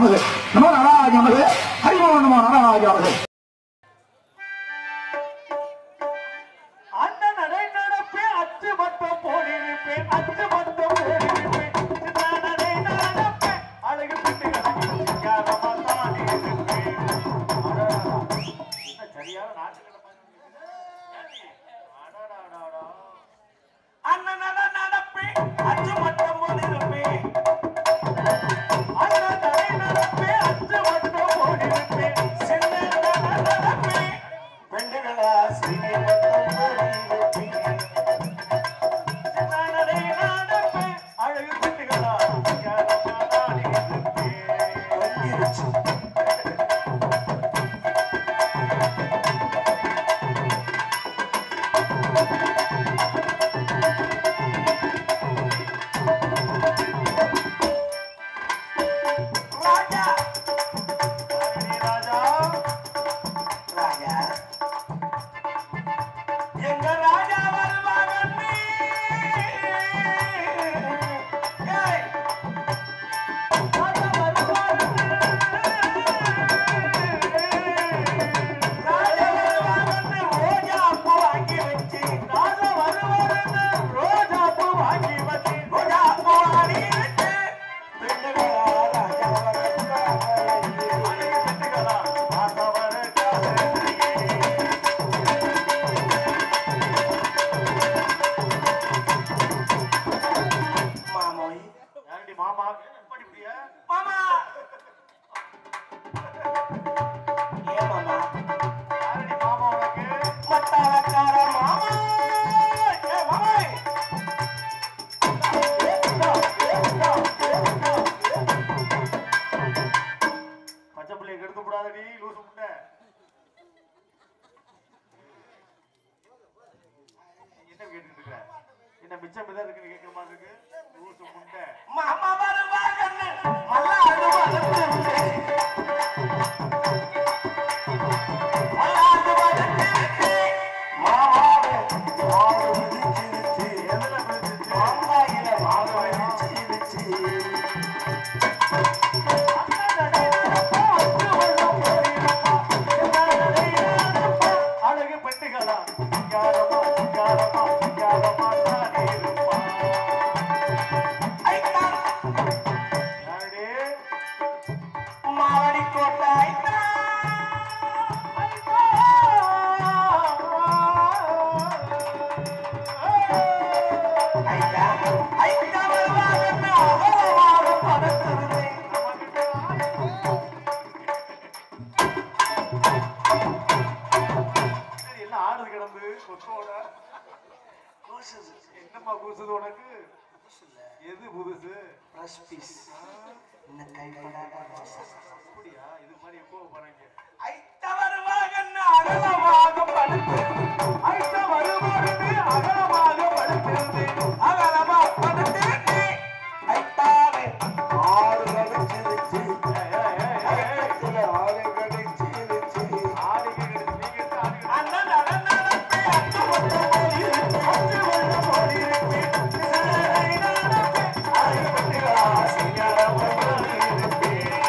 நமது நம நாராஜ நமது ஹரிமோ நம நாராஜ நமது அண்ணன் நடை நடப்பே அச்சு மட்டும் போடிருப்பேன் அச்சு மட்டும் போடிருப்பேன் சின்ன நடை நடப்பேன் அழகு பிட்டு கலங்கி தான் இருப்பேன் அடடா. என்ன சரியான நாட்டுக்கிட்ட அண்ணன் நட நடப்பேன் அச்சு மட்டும் போடிருப்பேன் அண்ணன் நடை நடப்பேன் அச்சு மட்டும் போடிருப்பேன் சின்ன நடை நடப்பேன் பெண்டுகளா ஸ்ரீமந்தம் போடிருப்பேன் சின்னடை நடப்பேன் அழகு பெண்டுகளா யாரம்மா நாடி இருப்பேன் ராஜா ராஜா ராஜா எங்க ராஜா வருவாங்க ராஜா வருவாங்க ராஜா வருவாங்க ரோஜா பூ வாங்கி வச்சு ராஜா வருவாங்க ரோஜா பூ வாங்கி வச்சு ரோஜா பூ வாங்கி வச்சு பெண்ணுகளா ராஜா வருவாங்க அழகு பெண்ணுகளா ராஜா வருவாங்க மாமோய் யாரடி மாமா எப்படி இப்படியா மாமா ஏன் மாமா யாரடி மாமா உனக்கு மத்தாளக்கார மாமா ஏ மாமாய் பச்சை பிள்ளைய கெடுத்து விடாதடி லூசு முட்டை என்ன கேட்டுட்டு இருக்க என்ன மிச்சம் தான் இருக்குன்னு கேட்கிற மாதிரி இருக்கு லூசு முட்டை மாமா வருவாங்கன்னு மல்லாடு வளர்த்து மல்லாடு வளர்த்து மாமாவே மாடு மிதிச்சிருச்சு எதுல மிதிச்சிருச்சு மாங்காயில மாடு மிதிச்சிருச்சு அழகு பெட்டுகளா சிங்காரமா சிங்காரமா சிங்காரமா தானே இருப்பா யாரடி? மாவடி கோட்டை ஐத்தா. ஐத்தா. ஐத்தா வருவாங்கன்னு அகலமாக படுத்துருது. சரி, என்ன ஆடுது கிடந்து கொத்தோட என்னம்மா கூசுது உனக்கு எது புதுசு ஃப்ரெஷ் பீஸ் இன்னும் கைப்படாத ரோசா அப்படியா இது மாதிரி எப்போ போறாங்க ஐத்த வருவாங்கன்னு அகலமாக படுத்து ஐத்த வருவாருன்னு அகலமாக படுத்திருந்து அகலமா படுத்து ஐத்தாவே ஆறு கடிச்சிருச்சு ஐத்தத்துல ஆறு கடிச்சிருச்சு ஆடிக்கு கிடைச்சு நீங்க எடுத்து ஆடிக்கு அண்ணன் அண்ணன் நடப்பே அச்சு மட்டும் போடி இருக்கு அச்சு மட்டும் போடி இருக்கு சிறகை நடப்பே அழகு பட்டுகளா சிங்காரமா போடி இருக்கு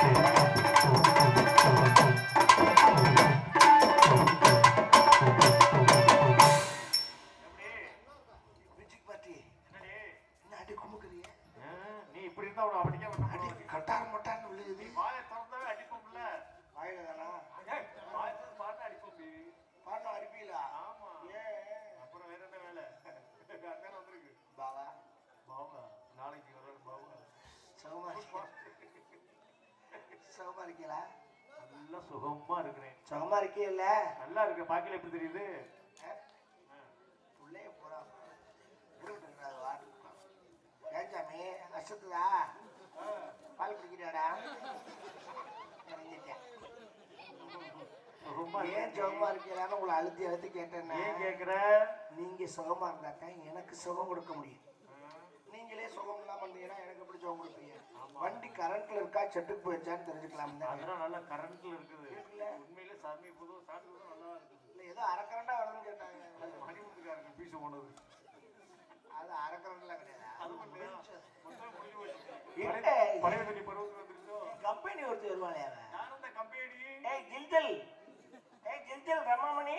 எப்படி மியூசிக் பார்ட்டி என்னடி என்ன அடி குமுக்குறிய ஆ, நீ இப்படி இருந்தா உன அப்படிக்கே அடி விட்டு கட்டார் மட்டார்னு உள்ளது வாயை திறந்தாவே அடிப்போம்ல வாயில தானா ஏய், வாயை திறந்து பாட்டு அடிப்போம் பி. பாட்டு அடிப்பீங்களா ஆமா ஏன் அப்புறம் வேற என்ன வேலை அண்ணன் வந்திருக்கு பாவா பாவா நாளைக்கு வர பாவா சுகமா இருக்கியா சுகமா இருக்கீங்களா நல்லா சுகமா இருக்கிறேன் சுகமா இருக்கீல்ல நல்லா இருக்க பாக்கல எப்படி தெரியுது புள்ளைய போறா இருந்துருக்காது வாட்டு ஏன் சாமி கஷ்டத்துதா பால் குடிக்கிறாடா இறங்கிட்டேன் சுகமா ஏன் சுகமா இருக்கீங்களான்னு உங்களை அழுத்தி அழுத்தி கேட்டேன்னா ஏன் கேக்குற நீங்க சுகமா இருந்தா தான் எனக்கு சுகம் கொடுக்க முடியும் நீங்களே சுகம் இல்லாம இருந்தீங்கன்னா எனக்கு எப்படி சுகம் கொடுப்பீங்க வண்டி கரண்ட்ல இருக்கா செட்டுக்கு போயிடுச்சான்னு தெரிஞ்சுக்கலாம் தான் அதெல்லாம் நல்லா கரண்ட்ல இருக்குது உண்மையிலே சாமி புது சாமி புது நல்லா இருக்குது இல்ல ஏதோ அரை கரண்டா வருதுன்னு கேட்டாங்க அது மணிமுத்துக்காரங்க பீஸ் போனது அது அரை கரண்ட்லாம் கிடையாது அது மட்டும் மொத்தம் முடிஞ்சு போச்சு என்ன? பழைய- பழைய தண்ணி பருவத்துக்கு வந்துருச்சோ கம்பெனி ஒரு ஒருத்தி வருவாளே அவன் நானும் இந்த கம்பெனி ஏய் ஜில்ஜில் ஏய் ஜில்ஜில் ரமாமணி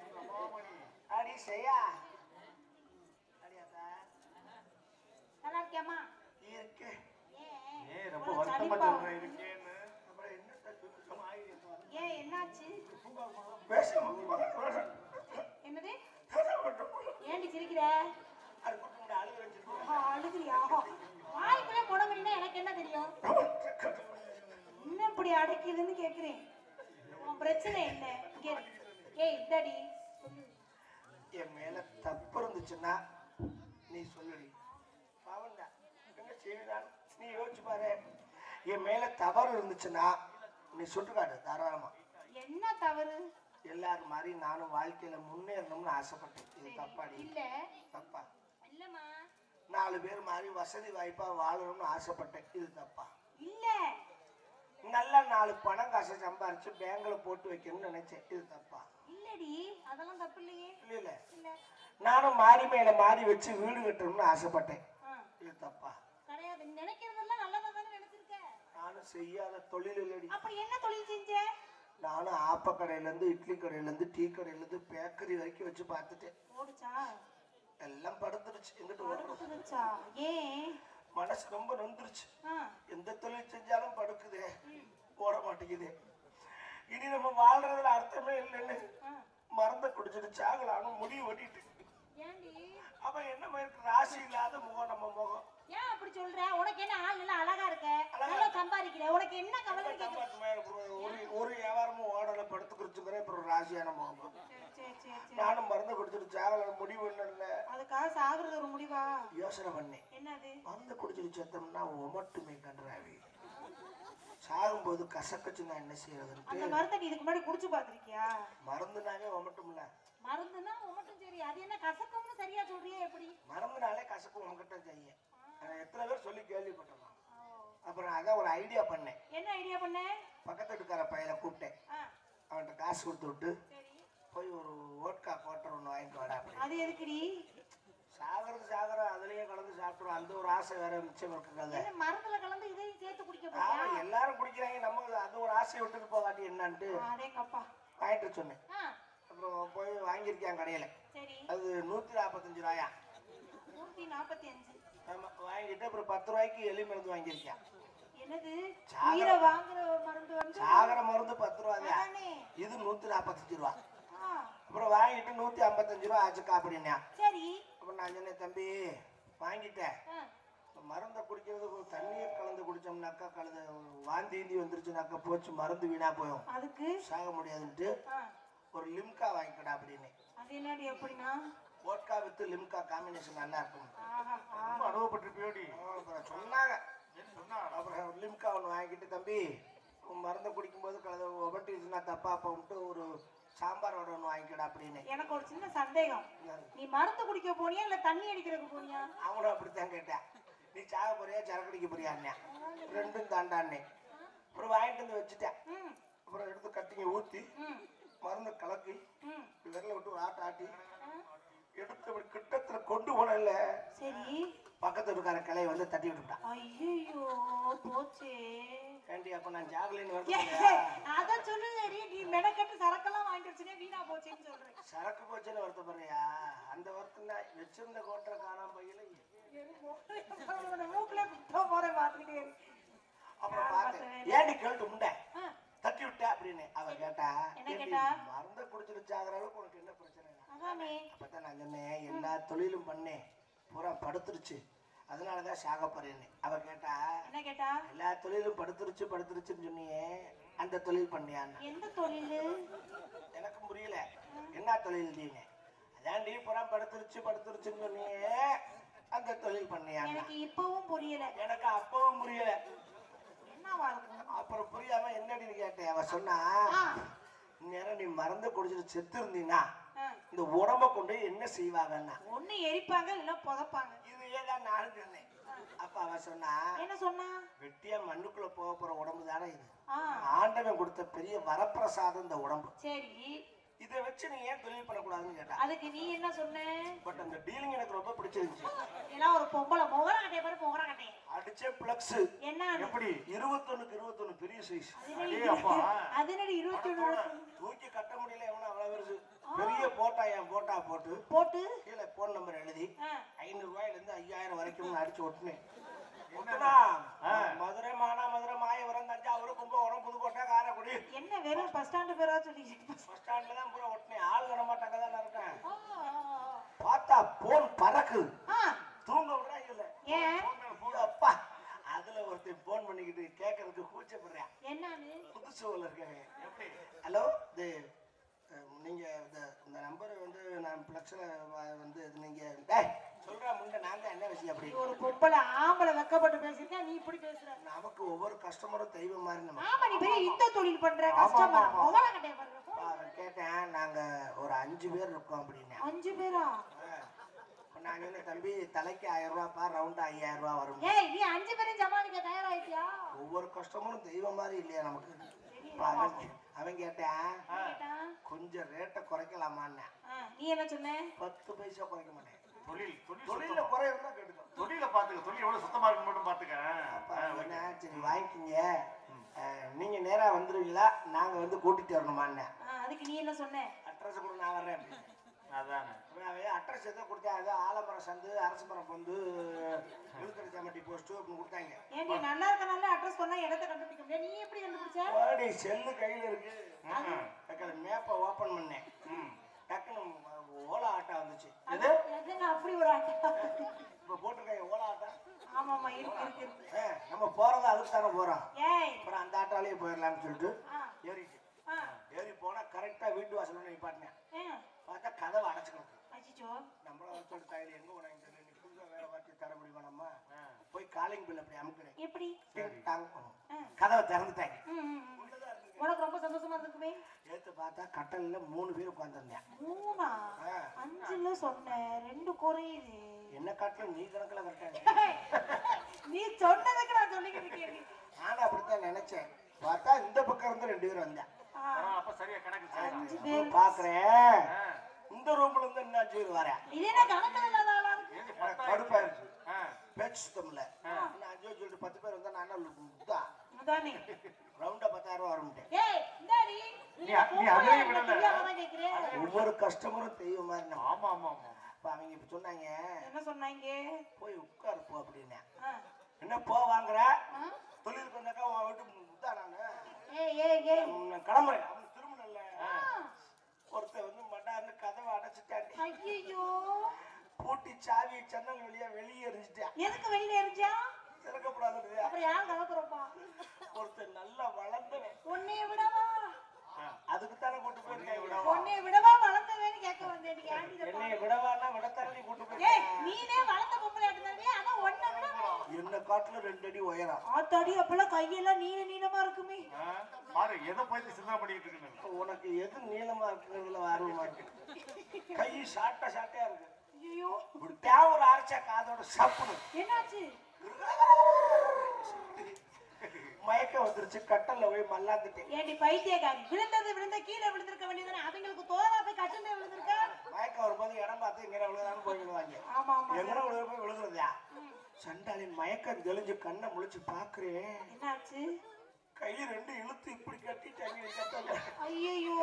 அடி செய்யா அடியாத்தா நல்லா இருக்கியாம்மா இருக்கு ஏன் ஏ ரொம்ப உனக்கு வருத்தமா சளிப்பா? சொல்றேன் இருக்கேன்னு அப்புறம் என்ன சுத்தமா ஆயிடுச்சு ஏன் என்னாச்சு பேசாம என்னது ஏண்டி சிரிக்கிற அது கூட்டு முன்னாடி அழுக வச்சிருக்கோம் ஆஹா, அழுகுறியா வாய்க்குள்ளே முடங்குறீன்னா எனக்கு என்ன தெரியும் என்ன இப்படி அடைக்குதுன்னு கேக்குறேன் உன் பிரச்சனை என்ன இங்க இரு. ஏய் இந்தாடி என் மேல தப்பு இருந்துச்சுன்னா நீ சொல்லுடி பாவண்டா என்ன செய்வேன் நீ யோசிச்சு பாரு என் மேல தவறு இருந்துச்சுன்னா நீ சுட்டுக்காட்டு தாராளமா என்ன தவறு எல்லாரும் மாதிரி நானும் வாழ்க்கையில முன்னேறணும்னு ஆசைப்பட்டேன் இது தப்பாடி இல்ல தப்பா இல்லம்மா நாலு பேர் மாதிரி வசதி வாய்ப்பா வாழணும்னு ஆசைப்பட்டேன் இது தப்பா இல்ல நல்லா நாலு பணம் காசை சம்பாரிச்சு பேங்க்ல போட்டு வைக்கணும்னு நினைச்சேன் இது தப்பா இல்லடி அதெல்லாம் தப்பு இல்லையே இல்ல இல்ல இல்ல நானும் மாறி மேல மாறி வச்சு வீடு கட்டணும்னு ஆசைப்பட்டேன் ஆ, இது தப்பா கிடையாது நீ நினைக்கிறதெல்லாம் நல்லதா தானே நினைச்சிருக்க நானும் செய்யாத தொழில் இல்லடி அப்படி என்ன தொழில் செஞ்ச நானும் ஆப்ப கடையில இருந்து இட்லி கடையில இருந்து டீ கடையில இருந்து பேக்கரி வரைக்கும் வச்சு பார்த்துட்டேன் ஓடுச்சா எல்லாம் படுத்துருச்சு எங்கிட்டு ஓடுறது படுத்துருச்சா ஏன் மனசு ரொம்ப நொந்துருச்சு ஆ, எந்த தொழில் செஞ்சாலும் படுக்குதே ஓட மாட்டேங்குது இனி நம்ம வாழ்றதுல அர்த்தமே இல்லைன்னு ஆ. மருந்தை குடிச்சிட்டு சாகலான்னு முடிவு ஓட்டிட்டு ஏண்டி அவன் என்ன மாதிரி ராசி இல்லாத முகம் நம்ம முகம் ஏன் அப்படி சொல்ற உனக்கு என்ன ஆள் நல்லா அழகா இருக்க நல்லா சம்பாதிக்கிற உனக்கு என்ன கவலை கேட்க ஒரு ஒரு வியாபாரமும் ஓடல படுத்து குறிச்சுக்கிறேன் அப்புறம் ராசியான முகம் சரி சரி சரி சரி நானும் மருந்து குடிச்சிட்டு சாகலான்னு முடிவு இல்லை அதுக்காக சாகுறது ஒரு முடிவா யோசனை பண்ணேன் என்னது மருந்து குடிச்சிட்டு செத்தோம்னா ஒமட்டுமே கன்றாவி சாகும்போது கசக்கச்சுன்னா என்ன செய்யறதுன்ட்டு அந்த மருந்தை நீ இதுக்கு முன்னாடி குடிச்சு பார்த்திருக்கியா மருந்துனாவே ஒமட்டும்ல மருந்துனா உமட்டும் சரி அது என்ன கசக்கும்னு சரியா சொல்றியே எப்படி மருந்துனாலே கசப்பு உங்ககிட்ட செய்யும் ஆனா எத்தனை பேர் சொல்லி கேள்விப்பட்டோம் அப்புறம் அதான் ஒரு ஐடியா பண்ணேன் என்ன ஐடியா பண்ண பக்கத்து வீட்டுக்கார பையனை கூப்பிட்டேன் ஆ, அவன்கிட்ட காசு கொடுத்து விட்டு சரி போய் ஒரு ஓட்கா கோட்டர் ஒன்று வாங்கிட்டு வாடா அப்படி அது எதுக்குடி சாகிறது சாகரம் அதுலயே கலந்து சாப்பிட்றோம் அந்த ஒரு ஆசை வேற மிச்சம் இருக்குங்க என்ன மருந்துல கலந்து இதையும் சேர்த்து குடிக்க ஆமா போறியா எல்லாரும் குடிக்கிறாங்க நம்ம அது ஒரு ஆசையை விட்டுட்டு போகாட்டி என்னன்ட்டு அதேங்கப்பா வாங்கிட்டு வர சொன்னேன் ஆ அப்புறம் போய் வாங்கியிருக்கேன் கடையில் சரி அது நூற்றி நாற்பத்தஞ்சு ரூபாயா நூத்தி நாற்பத்தி அஞ்சு ஆமா வாங்கிட்டு அப்புறம் பத்து ரூபாய்க்கு எலி மருந்து வாங்கியிருக்கேன் என்னது சாகர- உயிரை வாங்குற மருந்து வந்து சாகர மருந்து பத்து ரூபாங்க அதானே இது நூற்றி நாற்பத்தஞ்சு ரூபா ஆ அப்புறம் வாங்கிட்டு நூற்றி ஐம்பத்தஞ்சு ரூபா ஆச்சுக்கா அப்படின்னா சரி அப்புறம் நான் சொன்னேன் தம்பி வாங்கிட்டேன் ஆ இந்த மருந்தை குடிக்கிறதுக்கு ஒரு தண்ணியை கலந்து குடிச்சோம்னாக்கா கலந்து வாந்தி ஈந்தி வந்துருச்சுனாக்கா போச்சு மருந்து வீணா போயும் அதுக்கு சாக முடியாதுன்ட்டு ஆ ஒரு லிம்கா வாங்கிக்கடா அப்படின்னு அது என்னடி எப்படின்னா ஓட்கா வித்து லிம்கா காம்பினேஷன் நல்லா இருக்கும் ஆஹா ஆ ரொம்ப அனுபவப்பட்டிருப்பியோடி அப்புறம் சொன்னாங்க அப்புறம் லிம்கா ஒன்று வாங்கிட்டு தம்பி உன் மருந்தை குடிக்கும்போது கலந்து ஒபட்டிச்சுன்னா தப்பா போன்ட்டு ஒரு சாம்பார் வடை ஒன்று வாங்கிக்கடா அப்படின்னு எனக்கு ஒரு சின்ன சந்தேகம் நீ மருந்து குடிக்க போனியா இல்ல தண்ணி அடிக்கிறதுக்கு போனியா அவனும் அப்படித்தான் கேட்டேன் நீ சாக போறியா சரக்கு அடிக்க போறியா அண்ணன் ரெண்டும் தாண்டான்னே அப்புறம் வாங்கிட்டு வந்து வச்சுட்டேன் ம் அப்புறம் எடுத்து கட்டிங்க ஊற்றி ம் மருந்து கலக்கி ம் விரல விட்டு ஒரு ஆட்ட ஆட்டி ஆ, எடுத்து அப்படி கிட்டத்துல கொண்டு போனல சரி பக்கத்து இருக்கார கிளையை வந்து தட்டி விட்டுட்டான் ஐயோ போச்சே ஏண்டி அப்ப நான் ஜாகலின்னு ஏ, வருது அதான் சொல்லுதேடி நீ மெனக்கட்டு சரக்கெல்லாம் வாங்கிட்டு வச்சுனே வீணா போச்சேன்னு சொல்றேன் சரக்கு போச்சுன்னு வருத்தப்படுறியா அந்த வருத்தம் தான் வச்சிருந்த கோட்டரை காணாம பையில மூக்குல குத்த போற பாத்துக்கிட்டே இரு. அப்புறம் பார்த்தேன் ஏண்டி கேட்டு உண்டை ஆ, தட்டி விட்ட அப்படின்னு அவ கேட்டா என்ன "ஏண்டி, கேட்டா? மருந்த குடிச்சிட்டு சாகிற அளவுக்கு உனக்கு என்ன பிரச்சனை அதானே அப்பதான் நான் சொன்னேன் எல்லா தொழிலும் பண்ணேன் பூரா படுத்துருச்சு அதனாலதான் சாக போறேன்னு அவ கேட்டா என்ன கேட்டா எல்லா தொழிலும் படுத்துருச்சு படுத்துருச்சுன்னு சொன்னியே அந்த தொழில் பண்ணியான்னு எந்த தொழில் எனக்கு புரியல என்ன தொழில் நீங்க அதான் நீ பூரா படுத்துருச்சு படுத்துருச்சுன்னு சொன்னியே அந்த தொழில் பண்ணியான்னு எனக்கு இப்பவும் புரியல எனக்கு அப்பவும் புரியல என்னவா இருக்கும் அப்புறம் புரியாம என்னடின்னு கேட்டேன் அவ சொன்னா ஆ, நேரம் நீ மறந்து குடிச்சிட்டு செத்து இருந்தீங்கன்னா ஆ. இந்த உடம்ப கொண்டு போய் என்ன செய்வாங்கன்னா ஒண்ணு எரிப்பாங்க இல்ல புதைப்பாங்க இது தான் நானும் சொன்னேன் அப்ப அவ சொன்னா என்ன சொன்னா வெட்டியா மண்ணுக்குள்ள போக போற உடம்பு தானே இது ஆ ஆண்டவன் கொடுத்த பெரிய வரப்பிரசாதம் இந்த உடம்பு சரி இதை வச்சு நீ ஏன் தொழில் பண்ணக்கூடாதுன்னு கேட்டா அதுக்கு நீ என்ன சொன்ன பட் அந்த டீலிங் எனக்கு ரொம்ப பிடிச்சிருந்துச்சு எல்லாம் ஒரு பொம்பளை முகர கட்டைய பாரு முகர கட்டைய அடிச்ச பிளக்ஸ் என்ன எப்படி இருபத்தொன்னுக்கு இருபத்தொன்னு பெரிய சைஸ் அதனடி அடே அப்பா. அதனடி இருபத்தி ஒண்ணு தூக்கி கட்ட முடியல எவனும் அவ்வளவு பெருசு பெரிய போட்டா என் போட்டா போட்டு போட்டு கீழே போன் நம்பர் எழுதி ஆ, ஐநூறு ரூபாயில இருந்து ஐயாயிரம் வரைக்கும் அடிச்சு ஒட்டினேன் ஒட்டுனா, மதுரை மானா மதுரை மாயவரம் தஞ்சாவூர் கும்பகோணம் புதுக்கோட்டை காரைக்குடி என்ன வெறும் பஸ் ஸ்டாண்டு பேரா சொல்லிக்கிட்டு பஸ் ஸ்டாண்ட்ல தான் பூரா ஒட்டினேன் ஆள் நடமாட்டாங்க தான் இருக்கேன் ஆ, ஆ, பார்த்தா போன் பறக்குது ஆ. ஆ, தூங்க விடுறாங்க இல்ல ஏன் அப்பா அதுல ஒருத்தன் போன் பண்ணிக்கிட்டு கேட்கறதுக்கு கூச்சப்படுறேன் என்னன்னு புதுசு உள்ள இருக்காங்க ஹலோ இது அஹ், நீங்க இந்த இந்த நம்பர் வந்து நான் பிளக்ஸ்ல வந்து இது நீங்க டேய் சொல்றா முன்ன நான் தான் என்ன விஷயம் அப்படி நீ ஒரு பொம்பளை ஆம்பளை வெக்கப்பட்டு பேசிருக்க நீ இப்படி பேசுற நமக்கு ஒவ்வொரு கஸ்டமரும் தெய்வம் மாதிரி நம்ம ஆமா நீ பெரிய இந்த தொழில் பண்ற கஷ்டமா முகர கட்டைய பாரு அவன் கேட்டேன் நாங்க ஒரு அஞ்சு பேர் இருக்கோம் அப்படின்னா அஞ்சு பேரா நான் சொன்ன தம்பி தலைக்கு ஆயிரம் ரூபாப்பா ரவுண்டு ஐயாயிரம் ரூபா வரும் ஏய் நீ அஞ்சு பேரும் சமாளிக்க தயாராயிட்டியா ஒவ்வொரு கஸ்டமரும் தெய்வம் மாதிரி இல்லையா நமக்கு அப்ப அவன் அவன் கேட்டேன் கேட்டா? கொஞ்சம் ரேட்டை குறைக்கலாமான்னு ஆ, நீ என்ன சொன்ன பத்து பைசா குறைக்க மாட்டேன் தொழில் தொழில் தொழில சுத்தம். குறை இருந்தா கேட்டுக்கோ தொழில பாத்துக்க தொழில் எவ்வளவு சுத்தமா இருக்கு மட்டும் பாத்துக்க அப்ப ஆ, அவன் ஓகே. என்ன, சரி வாங்கிக்கிங்க அஹ், நீங்க நேரா வந்துருவீங்களா நாங்க வந்து கூட்டிட்டு வரணுமான்னு ஆ, அதுக்கு நீ என்ன சொன்ன அட்ரஸ் கூட நான் வர்றேன் அப்படின்னு. அதானே அப்புறம் அவன் அட்ரஸ் எதோ கொடுத்தா அது ஆலமரம் சந்து அரச மரம் பொந்து விழுக்கடை சாமட்டி போஸ்ட் அப்படின்னு கொடுத்தாங்க ஏன் நீ நல்லா இருக்க நல்ல அட்ரஸ் சொன்னா இடத்த கண்டுபிடிக்க முடியாது நீ எப்படி கண்டுபிடிச்ச ஓடி செல்லு கையில இருக்கு ம். டக்குனு மேப்பை ஓபன் பண்ணேன் ம். டக்குனு ஓலா ஆட்டோ வந்துச்சு அது எதுங்க அப்படி ஒரு ஆட்டா இப்ப போட்டிருக்காங்க ஓலா ஆட்டோ ஆமாமா இருக்கு இருக்கு இருக்கு ஆ, நம்ம போறது அதுக்கு தானே போறோம் ஏய் அப்புறம் அந்த ஆட்டோலயே போயிடலாம்னு சொல்லிட்டு ஆ ஏறிட்டு ஆ ஏறி போனா கரெக்டா வீட்டு வாசல்ல நிப்பாட்டினேன் ஏ பார்த்தா கதவை அடைச்சுக்கிட்டு அச்சிச்சோ நம்மள வர சொல்லி தாயில எங்க போனாங்க தெரியல நீ புதுசா வேலை பார்த்து தர முடியுமா நம்ம போய் காலிங் பில் அப்படி அமுக்குறேன் எப்படி ஆ. கதவை திறந்துட்டாங்க ம், ம், ம். உனக்கு ரொம்ப சந்தோஷமா இருக்குமே ஏத்து பார்த்தா கட்டல்ல மூணு பேர் உட்காந்துருந்தேன் மூணா ஆ. அஞ்சுல சொன்னேன் ரெண்டு குறையுது என்ன காட்டிலும் நீ கணக்குல கரெக்டாக ஏய், நீ சொன்னதுக்கு நான் சொல்லிக்கிட்டு இருக்கேன் நானும் அப்படித்தான் நினைச்சேன் பார்த்தா இந்த பக்கம் இருந்து ரெண்டு பேர் வந்தேன் ஆ, பரவாயில்ல, அப்ப சரியா கணக்கு சரிதான். அஞ்சு பேர் பாக்குறேன் ஆ. இந்த ரூம்ல இருந்து என்ன அஞ்சு பேர் வரேன் இது என்ன கணக்கில் இல்லாத ஆளா இருக்கு ஏண்டி எனக்கு பத்தாயிரம்? கடுப்பா இருந்துச்சு ஆ. பேச்சு சுத்தம்ல நான் அஞ்சு பேர் சொல்லிட்டு பத்து பேர் வந்தா நான் என்ன அதானே ரவுண்டா பத்தாயிரம் ரூபா வரும்ட்டேன் ஏய் இந்தாடி நீ அ- நீ அதுலயும் விடல. தெரியாமதான் கேக்குறேன் ஒவ்வொரு கஸ்டமரும் தெய்வம் மாதிரி நம்ம ஆமா ஆமா ஆமா அப்ப அவங்க இப்ப சொன்னாங்க என்ன சொன்னாங்க போய் உட்காரு போ அப்படின்னு ஆ, என்ன போ வாங்குற ஆ? தொழிலுக்கு வந்தாக்கா உன் வீட்டு முத்தா நானு ஏய் ஏய் ஏய் நான் கிளம்புறேன் அவன் திரும்பல ஆ, ஒருத்தன் வந்து மண்டாந்து கதவை அடைச்சிட்டாண்டி ஐயையோ பூட்டி சாவி ஜன்னல் வழியா வெளியே எரிஞ்சிட்டான் எதுக்கு வெளியில எரிஞ்சா திறக்கப்படாது அப்புறம் யார் கலக்குறப்பா ஒருத்தன் நல்லா வளர்ந்தவன் உன்னைய விடவா அதுக்கு தானே கூட்டு போயிருக்காங்க உன்னைய விடவா வளர்ந்தவேன்னு கேட்க வந்தேன் நீ ஆண்டி என்னைய விடவானா விடத்தானே கூட்டு ஏய் போயிருக்காங்க நீனே வளர்ந்த பொம்பளை இருந்தாவே ஆனா ஒன்ன விடவா என்ன காட்டுல ரெண்டு அடி உயரம் ஆத்தாடி அப்பெல்லாம் கையெல்லாம் நீல நீளமா இருக்குமே ஆ, பாரு எதை போய் சிந்தனை பண்ணிட்டு இருக்குன்னு உனக்கு எது நீளமா இருக்குங்கிறதுல ஆர்வமா இருக்கு கை ஷார்ட்டா ஷார்ட்டா இருக்கு ஐயோ ஒரு தேவை ஒரு அரைச்சா காதோட சாப்பிடும் என்னாச்சு மயக்கம் வந்துருச்சு கட்டல்ல போய் மல்லாந்துட்டேன் ஏண்டி பைத்தியக்காரி விழுந்தது விழுந்த கீழே விழுந்திருக்க வேண்டியதானே அவங்களுக்கு தோதா போய் கட்டுமே விழுந்திருக்கா மயக்கம் வரும்போது இடம் பார்த்து இங்கே விழுதான்னு போய் விழுவாங்க ஆமா ஆமா எங்கன விழுக போய் விழுகுறதா சண்டாளி மயக்கம் தெளிஞ்சு கண்ணை முழிச்சு பாக்குறேன் என்னாச்சு கை ரெண்டு இழுத்து இப்படி கட்டிட்டாங்க கட்டல ஐயோ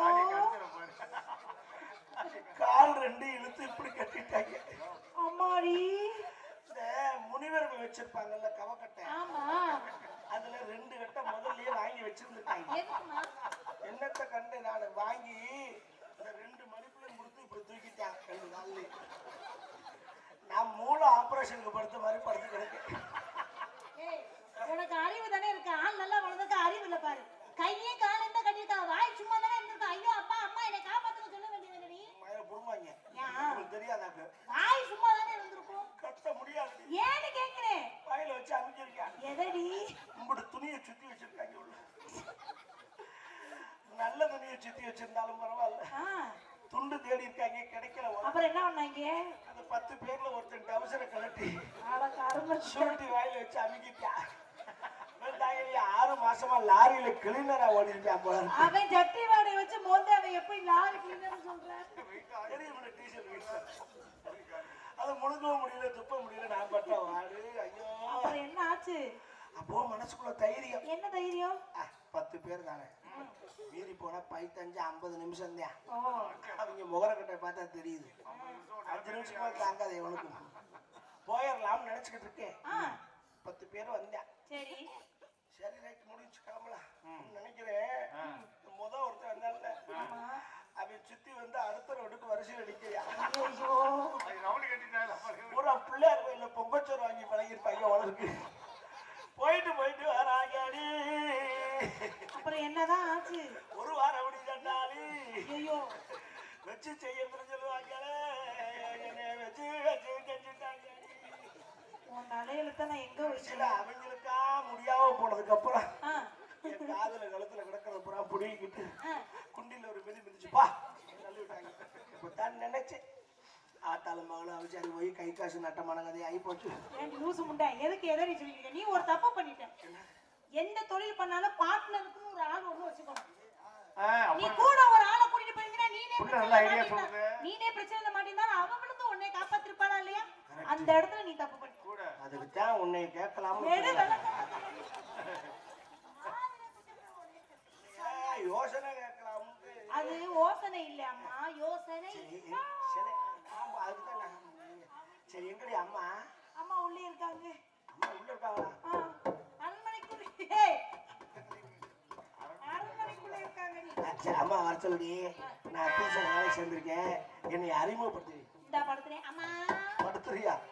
கால் ரெண்டு இழுத்து இப்படி கட்டிட்டாங்க அம்மாடி இந்த முனிவர்கள் வச்சிருப்பாங்கல்ல கவக்கட்டை ஆமா அதுல ரெண்டு கட்டை முதல்லயே வாங்கி வச்சிருந்துட்டாங்க எதுக்குமா என்னத்தை கண்டு நான் வாங்கி இந்த ரெண்டு மணிப்புலையும் கொடுத்து இப்படி தூக்கிட்டேன் ரெண்டு நாள்ல நான் மூளை ஆபரேஷனுக்கு படுத்த மாதிரி படுத்து கிடக்கேன் ஏய் உனக்கு அறிவு தானே இருக்கு ஆள் நல்லா வளர்ந்ததுக்கு அறிவு இல்ல பாரு கையே கால் என்ன கட்டிருக்கா வாய் சும்மா தானே இருந்திருக்கா ஐயோ அப்பா அம்மா என்னை காப்பாத்துன்னு சொல்ல வேண்டியது நீ மயில புடுவாங்க ஏன்? உங்களுக்கு தெரியாதாக்கு வாய் சும்மா தானே இருந்திருக்கும் கட்ட முடியாது ஏன்னு கேக்குறேன் வாயில வச்சு அமைச்சிருக்கேன் எதடி உங்களோட துணியை சுத்தி வச்சிருக்காங்க உள்ள நல்ல துணியை சுத்தி வச்சிருந்தாலும் பரவாயில்ல ஆ, துண்டு தேடி இருக்காங்க கிடைக்கல உனக்கு. அப்புறம் என்ன பண்ணாங்க அந்த பத்து பேர்ல ஒருத்தன் டவுசரை கழட்டி அட கரும சுருட்டி வாயில வச்சு அமைக்கிட்டான் வெந்தாயலி ஆறு மாசமா லாரியில கிளீனரா ஓடிருக்கான் போல இருக்கு. அவன் ஜட்டி வாடகை வச்சு வச்சு மோந்து அவன் எப்படி லாரி கிளீனர் சொல்றான் தெரியுமில்ல டீச்சர் வீட்டில் அதை முழுங்கவும் முடியல துப்ப முடியல நான் பட்ட வாடு ஐயோ அப்புறம் என்ன ஆச்சு அப்போ மனசுக்குள்ள தைரியம் என்ன தைரியம் ஆ, பத்து பேர் தானே மீறி போனா பைத்தஞ்சு ஐம்பது நிமிஷம் தான் ஓ அவங்க முகரக்கட்டை பார்த்தா தெரியுது அஞ்சு நிமிஷமா தாங்காது எவனுக்கும் போயிடலாம்னு நினைச்சுக்கிட்டு இருக்கேன் ஆ பத்து பேர் வந்தேன் சரி சரி ரைட் முடிஞ்சு கிளம்பலாம் நினைக்கிறேன் முத ஒருத்தர் வந்தான்ல ஆமா அவன் சுத்தி வந்து அடுத்த ரோடுக்கு வரிசையில் நிக்கிறியா ஐயோ பூரா பிள்ளையார் கோயில்ல பொங்கச்சோறு வாங்கி பழகிருப்பாங்க உனக்கு போயிட்டு போயிட்டு வராங்கடி அப்புறம் என்னதான் ஆச்சு ஒரு வாரம் அப்படி தண்டாளி ஐயோ வச்சு செய்யணும்னு சொல்லுவாங்களே என்னை வச்சு வச்சு செஞ்சுட்டாங்க உன் தலையெழுத்த நான் எங்க சில வச்சேன் அவங்களுக்கா முடியாம போனதுக்கு அப்புறம் ஆ என் காதுல கழுத்துல கிடக்கிறத பூரா புடிங்கிட்டு ஆ குண்டில ஒரு மிதி மிதிச்சுப்பா தள்ளி விட்டாங்க இப்பதான் நினைச்சேன் ஆத்தால மகளும் அவிச்சாரி போய் கை காசு நட்டமான கதை ஆகி போச்சு ஏன்டி லூசு முண்டை எதுக்கு எதை நீ சொல்லிக்கிட்ட நீ ஒரு தப்பு பண்ணிட்ட எந்த தொழில் பண்ணாலும் பார்ட்னருக்குன்னு ஒரு ஆள் ஒண்ணு வச்சுக்கணும் நீ கூட ஒரு ஆளை கூட்டிட்டு போயிருந்தா நீனே பிரச்சனையில மாட்டியிருந்தா நீனே பிரச்சனையில மாட்டிருந்தா அவ விழுந்து உன்னை காப்பாத்திருப்பாளா இல்லையா அந்த இடத்துல நீ தப்பு பண்ணி அதுக்கு தான் உன்னை கேட்கலாம்னு எடு சொன்னேன். விளக்கம் ஏன் யோசனை கேட்கலாம்னு அது யோசனை இல்ல அம்மா யோசனை சரி சரி ஆமா அதுக்கு தான் நான் சரி எங்கடி அம்மா அம்மா உள்ளே இருக்காங்க அம்மா உள்ள இருக்காங்களா ஆ, அரண்மனைக்குள்ள ஏய், அரண்மனைக்குள்ள இருக்காங்க நீ சரி அம்மா வர சொல்லுடி நான் டீச்சர் வேலைக்கு சேர்ந்திருக்கேன் என்னை அறிமுகப்படுத்தி இந்த படத்துல அம்மா படுத்துறியா